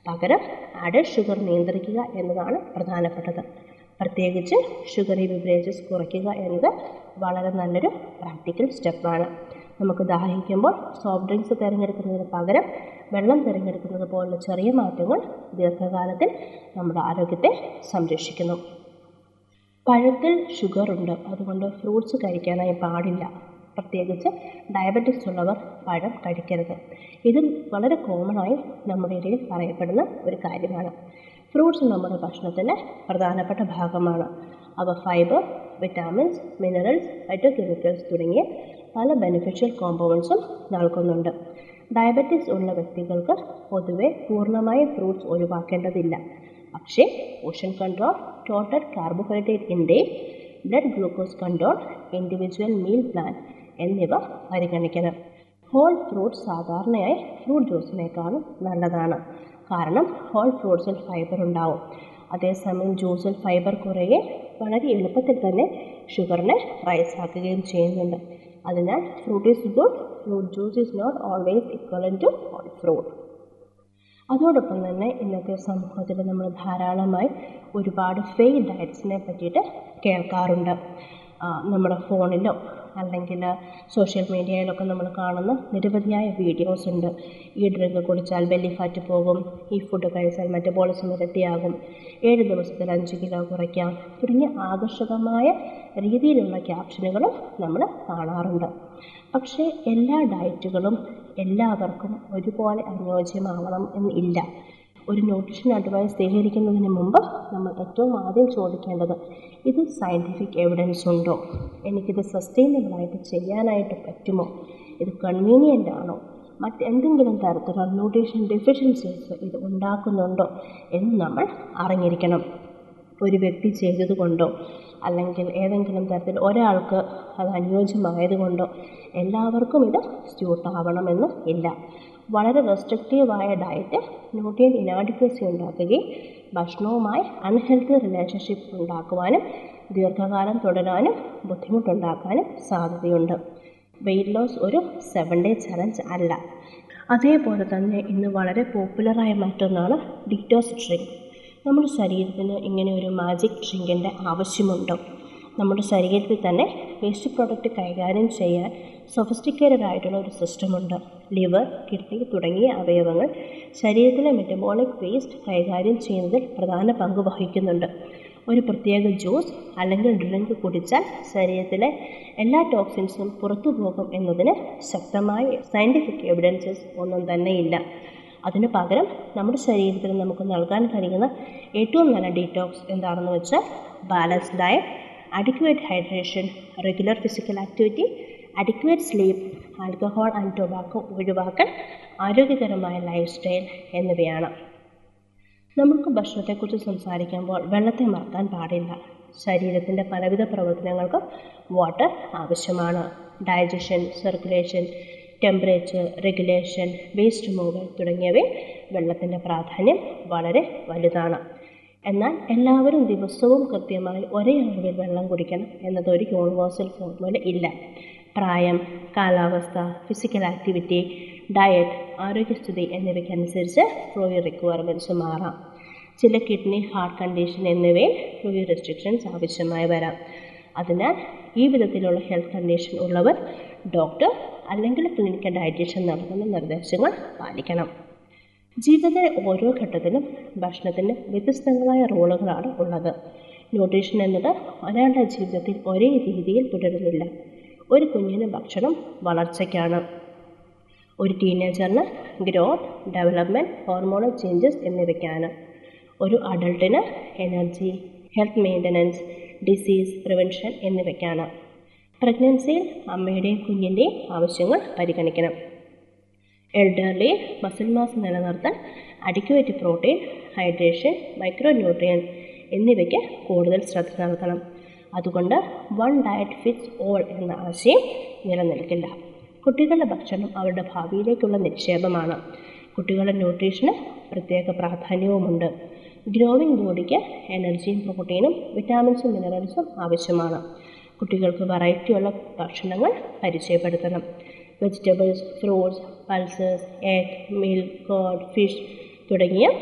പകരം added sugar നിയന്ത്രിക്കുക എന്നതാണ് പ്രധാനപ്പെട്ടത് പ്രത്യേകിച്ച് ഷുഗറി ബിവറേജസ് കുറയ്ക്കുക എന്നത് വളരെ നല്ലൊരു പ്രാക്ടിക്കൽ സ്റ്റെപ്പാണ് നമുക്ക് ദാഹിക്കുമ്പോൾ സോഫ്റ്റ് ഡ്രിങ്ക്സ് തിരഞ്ഞെടുക്കുന്നതിന് പകരം വെള്ളം തിരഞ്ഞെടുക്കുന്നത് പോലുള്ള ചെറിയ മാറ്റങ്ങൾ ദീർഘകാലത്തിൽ നമ്മുടെ ആരോഗ്യത്തെ സംരക്ഷിക്കുന്നു പഴത്തിൽ ഷുഗർ ഉണ്ട് അതുകൊണ്ട് ഫ്രൂട്ട്സ് കഴിക്കാനായി പാടില്ല പ്രത്യേകിച്ച് ഡയബറ്റിക്സ് ഉള്ളവർ പഴം കഴിക്കരുത് ഇത് വളരെ കോമണായി നമ്മുടെ ഇടയിൽ പറയപ്പെടുന്ന ഒരു കാര്യമാണ് ഫ്രൂട്ട്സ് നമ്മുടെ ഭക്ഷണത്തിൻ്റെ പ്രധാനപ്പെട്ട ഭാഗമാണ് അവ ഫൈബർ വിറ്റാമിൻസ് മിനറൽസ് ഫൈറ്റോകെമിക്കൽസ് തുടങ്ങിയ പല ബെനിഫിഷ്യൽ കോമ്പൗണ്ട്സും നൽകുന്നുണ്ട് ഡയബറ്റിസ് ഉള്ള വ്യക്തികൾക്ക് പൊതുവെ പൂർണ്ണമായും ഫ്രൂട്ട്സ് ഒഴിവാക്കേണ്ടതില്ല പക്ഷേ portion control total carbohydrate intake blood glucose control individual meal plan എന്നിവ പരിഗണിക്കണം ഹോൾ ഫ്രൂട്ട്സ് സാധാരണയായി ഫ്രൂട്ട് ജ്യൂസിനേക്കാളും നല്ലതാണ് കാരണം ഹോൾ ഫ്രൂട്ട്സിൽ ഫൈബർ ഉണ്ടാവും അതേസമയം ജ്യൂസിൽ ഫൈബർ കുറയെ വളരെ എളുപ്പത്തിൽ തന്നെ ഷുഗറിനെ റൈസ് ആക്കുകയും ചെയ്യുന്നുണ്ട് അതിനാൽ fruit is good fruit juice is not always equivalent to whole fruit അതോടൊപ്പം തന്നെ ഇന്നത്തെ സമൂഹത്തിൽ നമ്മൾ ധാരാളമായി ഒരുപാട് ഫെയ്ഡ് ഡയറ്റ്സിനെ പറ്റിയിട്ട് കേൾക്കാറുണ്ട് നമ്മുടെ ഫോണിലോ അല്ലെങ്കിൽ സോഷ്യൽ മീഡിയയിലൊക്കെ നമ്മൾ കാണുന്ന നിരവധിയായ വീഡിയോസ് ഉണ്ട് ഈ ഡ്രിങ്ക് കുടിച്ചാൽ ബെല്ലി ഫാറ്റ് പോകും ഈ ഫുഡ് കഴിച്ചാൽ മെറ്റബോളിസം ഇരട്ടിയാകും ഏഴ് ദിവസത്തിൽ അഞ്ച് കിലോ കുറയ്ക്കാം തുടങ്ങിയ ആകർഷകമായ രീതിയിലുള്ള ക്യാപ്ഷനുകളും നമ്മൾ കാണാറുണ്ട് പക്ഷേ എല്ലാ ഡയറ്റുകളും എല്ലാവർക്കും ഒരുപോലെ അനുയോജ്യമാവണം എന്നില്ല ഒരു ന്യൂട്രീഷൻ അഡ്വൈസ് സ്വീകരിക്കുന്നതിന് മുമ്പ് നമ്മൾ ഏറ്റവും ആദ്യം ചോദിക്കേണ്ടത് ഇത് സയൻറ്റിഫിക് എവിഡൻസ് ഉണ്ടോ എനിക്കിത് സസ്റ്റൈനബിളായിട്ട് ചെയ്യാനായിട്ട് പറ്റുമോ ഇത് കൺവീനിയൻ്റ് ആണോ മറ്റെന്തെങ്കിലും തരത്തിലുള്ള ന്യൂട്രീഷൻ ഡെഫിഷ്യൻസീസ് ഇത് ഉണ്ടാക്കുന്നുണ്ടോ എന്ന് നമ്മൾ അറിഞ്ഞിരിക്കണം ഒരു വ്യക്തി ചെയ്തതുകൊണ്ടോ അല്ലെങ്കിൽ ഏതെങ്കിലും തരത്തിൽ ഒരാൾക്ക് അത് അനുയോജ്യമായതുകൊണ്ടോ എല്ലാവർക്കും ഇത് സ്യൂട്ടാവണമെന്ന് ഇല്ല വളരെ റെസ്ട്രിക്റ്റീവായ ഡയറ്റ് ന്യൂട്രിയൻ ഇനാഡിക്വസി ഉണ്ടാക്കുകയും ഭക്ഷണവുമായി അൺഹെൽത്തി റിലേഷൻഷിപ്പ് ഉണ്ടാക്കുവാനും ദീർഘകാലം തുടരാനും ബുദ്ധിമുട്ടുണ്ടാക്കാനും സാധ്യതയുണ്ട് വെയിറ്റ് ലോസ് ഒരു സെവൻ ഡേ ചലഞ്ച് അല്ല അതേപോലെ തന്നെ ഇന്ന് വളരെ പോപ്പുലറായ മറ്റൊന്നാണ് ഡിറ്റോസ് ഡ്രിങ്ക് നമ്മുടെ ശരീരത്തിന് ഇങ്ങനെ ഒരു മാജിക് ഡ്രിങ്കിൻ്റെ ആവശ്യമുണ്ടോ നമ്മുടെ ശരീരത്തിൽ തന്നെ വേസ്റ്റ് പ്രോഡക്റ്റ് കൈകാര്യം ചെയ്യാൻ സൊഫിസ്റ്റിക്കേറ്റഡ് ആയിട്ടുള്ള ഒരു സിസ്റ്റമുണ്ട് ലിവർ കിഡ്നി തുടങ്ങിയ അവയവങ്ങൾ ശരീരത്തിലെ മെറ്റബോളിക് വേസ്റ്റ് കൈകാര്യം ചെയ്യുന്നതിൽ പ്രധാന പങ്ക് വഹിക്കുന്നുണ്ട് ഒരു പ്രത്യേക ജ്യൂസ് അല്ലെങ്കിൽ ഡ്രിങ്ക് കുടിച്ചാൽ ശരീരത്തിലെ എല്ലാ ടോക്സിൻസും പുറത്തു പോകും എന്നതിന് ശക്തമായ സയൻറ്റിഫിക് എവിഡൻസസ് ഒന്നും തന്നെയില്ല അതിനു പകരം നമ്മുടെ ശരീരത്തിന് നമുക്ക് നൽകാൻ കഴിയുന്ന ഏറ്റവും നല്ല ഡീറ്റോക്സ് എന്താണെന്ന് വെച്ചാൽ balance diet adequate hydration regular physical activity adequate sleep alcohol and tobacco ഒഴിവാക്കൽ ആരോഗ്യകരമായ ലൈഫ് സ്റ്റൈൽ എന്നിവയാണ് നമുക്ക് ഭക്ഷണത്തെക്കുറിച്ച് സംസാരിക്കുമ്പോൾ വെള്ളത്തെ മറക്കാൻ പാടില്ല ശരീരത്തിൻ്റെ പലവിധ പ്രവർത്തനങ്ങൾക്ക് വാട്ടർ ആവശ്യമാണ് digestion circulation temperature regulation waste removal തുടങ്ങിയവയിൽ വെള്ളത്തിൻ്റെ പ്രാധാന്യം വളരെ വലുതാണ് എന്നാൽ എല്ലാവരും ദിവസവും കൃത്യമായി ഒരേ അളവിൽ വെള്ളം കുടിക്കണം എന്നതൊരു യൂണിവേഴ്സൽ ഫോർമുല ഇല്ല പ്രായം കാലാവസ്ഥ ഫിസിക്കൽ ആക്ടിവിറ്റി ഡയറ്റ് ആരോഗ്യസ്ഥിതി എന്നിവയ്ക്കനുസരിച്ച് ഫ്ലൂയിഡ് റിക്വയർമെൻറ്റ്സ് മാറാം ചില കിഡ്നി ഹാർട്ട് കണ്ടീഷൻ എന്നിവയിൽ ഫ്ലൂയിഡ് റെസ്ട്രിക്ഷൻസ് ആവശ്യമായി വരാം അതിനാൽ ഈ വിധത്തിലുള്ള ഹെൽത്ത് കണ്ടീഷൻ ഉള്ളവർ ഡോക്ടർ അല്ലെങ്കിൽ ക്ലിനിക്കൽ ഡയറ്റീഷ്യൻ നൽകുന്ന നിർദ്ദേശങ്ങൾ പാലിക്കണം ജീവിതത്തിലെ ഓരോ ഘട്ടത്തിലും ഭക്ഷണത്തിന് വ്യത്യസ്തങ്ങളായ റോളുകളാണ് ഉള്ളത് ന്യൂട്രീഷൻ എന്നത് ഒരാളുടെ ജീവിതത്തിൽ ഒരേ രീതിയിൽ തുടരുന്നില്ല ഒരു കുഞ്ഞിന് ഭക്ഷണം വളർച്ചയ്ക്കാണ് ഒരു ടീനേജറിന് ഗ്രോത്ത് ഡെവലപ്മെൻറ്റ് ഹോർമോണൽ ചേഞ്ചസ് എന്നിവയ്ക്കാണ് ഒരു അഡൾട്ടിന് energy health maintenance disease prevention എന്നിവയ്ക്കാണ് പ്രഗ്നൻസിയിൽ അമ്മയുടെയും കുഞ്ഞിൻ്റെയും ആവശ്യങ്ങൾ പരിഗണിക്കണം എൽഡർലി മസിൽ മാസ് നിലനിർത്താൻ adequate protein hydration micronutrients എന്നിവയ്ക്ക് കൂടുതൽ ശ്രദ്ധ നൽകണം അതുകൊണ്ട് വൺ ഡയറ്റ് ഫിറ്റ്സ് ഓൾ എന്ന ആശയം നിലനിൽക്കില്ല കുട്ടികളുടെ ഭക്ഷണം അവരുടെ ഭാവിയിലേക്കുള്ള നിക്ഷേപമാണ് കുട്ടികളുടെ ന്യൂട്രീഷന് പ്രത്യേക പ്രാധാന്യവുമുണ്ട് ഗ്രോവിംഗ് ബോഡിക്ക് എനർജിയും പ്രോട്ടീനും വിറ്റാമിൻസും മിനറൽസും ആവശ്യമാണ് കുട്ടികൾക്ക് വെറൈറ്റിയുള്ള ഭക്ഷണങ്ങൾ പരിചയപ്പെടുത്തണം vegetables fruits pulses egg milk cod fish തുടങ്ങിയ